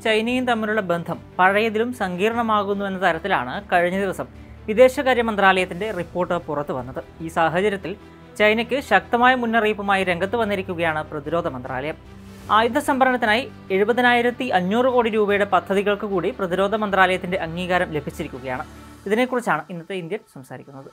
ചൈനയും തമ്മിലുള്ള ബന്ധം പഴയതിലും സങ്കീർണമാകുന്നു എന്ന തരത്തിലാണ് കഴിഞ്ഞ ദിവസം വിദേശകാര്യ മന്ത്രാലയത്തിന്റെ റിപ്പോർട്ട് പുറത്തു വന്നത് ഈ സാഹചര്യത്തിൽ ചൈനയ്ക്ക് ശക്തമായ മുന്നറിയിപ്പുമായി രംഗത്ത് വന്നിരിക്കുകയാണ് പ്രതിരോധ മന്ത്രാലയം ആയുധ സംഭരണത്തിനായി എഴുപതിനായിരത്തി അഞ്ഞൂറ് കോടി രൂപയുടെ പദ്ധതികൾക്ക് കൂടി പ്രതിരോധ മന്ത്രാലയത്തിന്റെ അംഗീകാരം ലഭിച്ചിരിക്കുകയാണ് ഇതിനെക്കുറിച്ചാണ് ഇന്നത്തെ ഇന്ത്യൻ സംസാരിക്കുന്നത്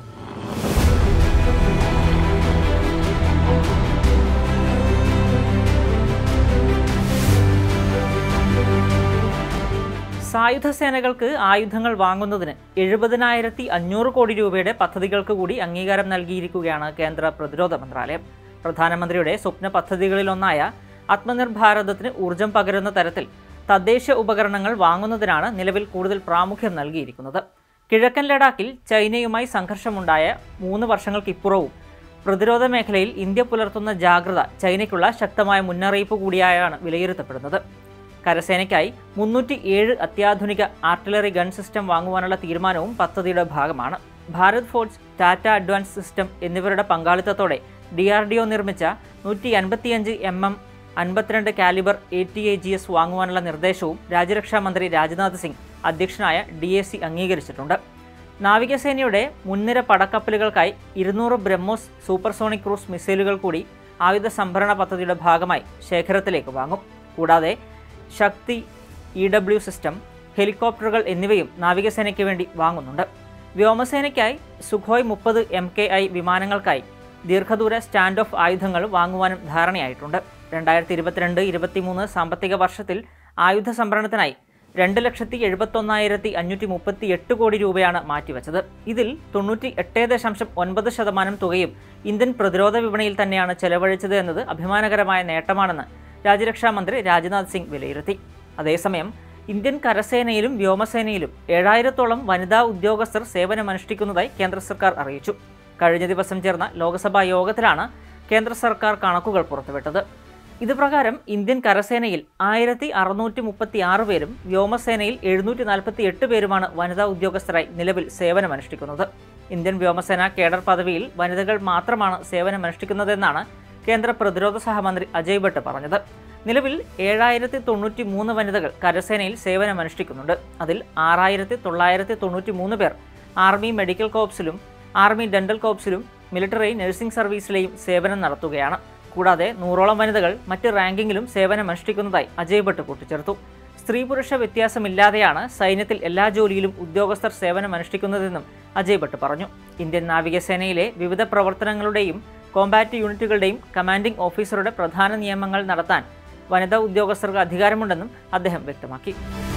സായുധ സേനകൾക്ക് ആയുധങ്ങൾ വാങ്ങുന്നതിന് എഴുപതിനായിരത്തി അഞ്ഞൂറ് കോടി രൂപയുടെ പദ്ധതികൾക്ക് കൂടി അംഗീകാരം നൽകിയിരിക്കുകയാണ് കേന്ദ്ര പ്രതിരോധ മന്ത്രാലയം പ്രധാനമന്ത്രിയുടെ സ്വപ്ന പദ്ധതികളിലൊന്നായ ആത്മനിർഭർ ഭാരതത്തിന് ഊർജം പകരുന്ന തരത്തിൽ തദ്ദേശ ഉപകരണങ്ങൾ വാങ്ങുന്നതിനാണ് നിലവിൽ കൂടുതൽ പ്രാമുഖ്യം നൽകിയിരിക്കുന്നത് കിഴക്കൻ ലഡാക്കിൽ ചൈനയുമായി സംഘർഷമുണ്ടായ മൂന്ന് വർഷങ്ങൾക്കിപ്പുറവും പ്രതിരോധ മേഖലയിൽ ഇന്ത്യ പുലർത്തുന്ന ജാഗ്രത ചൈനയ്ക്കുള്ള ശക്തമായ മുന്നറിയിപ്പ് കൂടിയായാണ് വിലയിരുത്തപ്പെടുന്നത് കരസേനയ്ക്കായി മുന്നൂറ്റി ഏഴ് അത്യാധുനിക ആർട്ടിലറി ഗൺ സിസ്റ്റം വാങ്ങുവാനുള്ള തീരുമാനവും പദ്ധതിയുടെ ഭാഗമാണ് ഭാരത് ഫോർജ് ടാറ്റ അഡ്വാൻസ് സിസ്റ്റം എന്നിവരുടെ പങ്കാളിത്തത്തോടെ ഡി ആർ ഡി ഒ നിർമ്മിച്ച നൂറ്റി അൻപത്തിയഞ്ച് എം എം അൻപത്തിരണ്ട് calibre A T A G S വാങ്ങുവാനുള്ള നിർദ്ദേശവും രാജ്യരക്ഷാ മന്ത്രി രാജ്നാഥ് സിംഗ് അധ്യക്ഷനായ ഡി എ സി അംഗീകരിച്ചിട്ടുണ്ട് നാവികസേനയുടെ മുൻനിര പടക്കപ്പലുകൾക്കായി ഇരുന്നൂറ് ബ്രഹ്മോസ് സൂപ്പർസോണിക് ക്രൂസ് മിസൈലുകൾ കൂടി ആയുധ സംഭരണ പദ്ധതിയുടെ ഭാഗമായി ശേഖരത്തിലേക്ക് വാങ്ങും കൂടാതെ ശക്തി ഇ ഡബ്ല്യു സിസ്റ്റം ഹെലികോപ്റ്ററുകൾ എന്നിവയും നാവികസേനയ്ക്ക് വേണ്ടി വാങ്ങുന്നുണ്ട് വ്യോമസേനയ്ക്കായി സുഖോയ് മുപ്പത് എം കെ ഐ വിമാനങ്ങൾക്കായി ദീർഘദൂര സ്റ്റാൻഡ് ഓഫ് ആയുധങ്ങൾ വാങ്ങുവാനും ധാരണയായിട്ടുണ്ട് രണ്ടായിരത്തി ഇരുപത്തിരണ്ട് ഇരുപത്തിമൂന്ന് സാമ്പത്തിക വർഷത്തിൽ ആയുധ സംഭരണത്തിനായി രണ്ട് ലക്ഷത്തി എഴുപത്തൊന്നായിരത്തി അഞ്ഞൂറ്റി മുപ്പത്തി എട്ട് കോടി രൂപയാണ് മാറ്റിവെച്ചത് ഇതിൽ തൊണ്ണൂറ്റി എട്ട് ദശാംശം ഒൻപത് ശതമാനം തുകയും ഇന്ത്യൻ പ്രതിരോധ വിപണിയിൽ തന്നെയാണ് ചെലവഴിച്ചത് എന്നത് അഭിമാനകരമായ നേട്ടമാണെന്ന് രാജ്യരക്ഷാ മന്ത്രി രാജ്നാഥ് സിംഗ് വിലയിരുത്തി അതേസമയം ഇന്ത്യൻ കരസേനയിലും വ്യോമസേനയിലും ഏഴായിരത്തോളം വനിതാ ഉദ്യോഗസ്ഥർ സേവനമനുഷ്ഠിക്കുന്നതായി കേന്ദ്ര സർക്കാർ അറിയിച്ചു കഴിഞ്ഞ ദിവസം ചേർന്ന ലോക്സഭാ യോഗത്തിലാണ് കേന്ദ്ര സർക്കാർ കണക്കുകൾ പുറത്തുവിട്ടത് ഇത് പ്രകാരം ഇന്ത്യൻ കരസേനയിൽ ആയിരത്തി അറുന്നൂറ്റി മുപ്പത്തി ആറ് പേരും വ്യോമസേനയിൽ എഴുന്നൂറ്റി നാൽപ്പത്തി എട്ട് പേരുമാണ് വനിതാ ഉദ്യോഗസ്ഥരായി നിലവിൽ സേവനമനുഷ്ഠിക്കുന്നത് ഇന്ത്യൻ വ്യോമസേന കേഡർ പദവിയിൽ വനിതകൾ മാത്രമാണ് സേവനമനുഷ്ഠിക്കുന്നതെന്നാണ് കേന്ദ്ര പ്രതിരോധ സഹമന്ത്രി അജയ് ഭട്ട് പറഞ്ഞത് നിലവിൽ ഏഴായിരത്തി തൊണ്ണൂറ്റി മൂന്ന് വനിതകൾ കരസേനയിൽ സേവനമനുഷ്ഠിക്കുന്നുണ്ട് അതിൽ ആറായിരത്തി തൊള്ളായിരത്തി തൊണ്ണൂറ്റി മൂന്ന് പേർ ആർമി മെഡിക്കൽ കോപ്സിലും ആർമി ഡെന്റൽ കോപ്സിലും മിലിറ്ററി നഴ്സിംഗ് സർവീസിലെയും സേവനം നടത്തുകയാണ് കൂടാതെ നൂറോളം വനിതകൾ മറ്റ് റാങ്കിങ്ങിലും സേവനമനുഷ്ഠിക്കുന്നതായി അജയ് ഭട്ട് കൂട്ടിച്ചേർത്തു സ്ത്രീ പുരുഷ വ്യത്യാസമില്ലാതെയാണ് സൈന്യത്തിൽ എല്ലാ ജോലിയിലും ഉദ്യോഗസ്ഥർ സേവനമനുഷ്ഠിക്കുന്നതെന്നും അജയ് ഭട്ട് പറഞ്ഞു ഇന്ത്യൻ നാവികസേനയിലെ വിവിധ പ്രവർത്തനങ്ങളുടെയും കോമ്പാറ്റ് യൂണിറ്റുകളുടെയും കമാൻഡിംഗ് ഓഫീസറുടെ പ്രധാന നിയമങ്ങൾ നടത്താൻ വനിതാ ഉദ്യോഗസ്ഥർക്ക് അധികാരമുണ്ടെന്നും അദ്ദേഹം വ്യക്തമാക്കി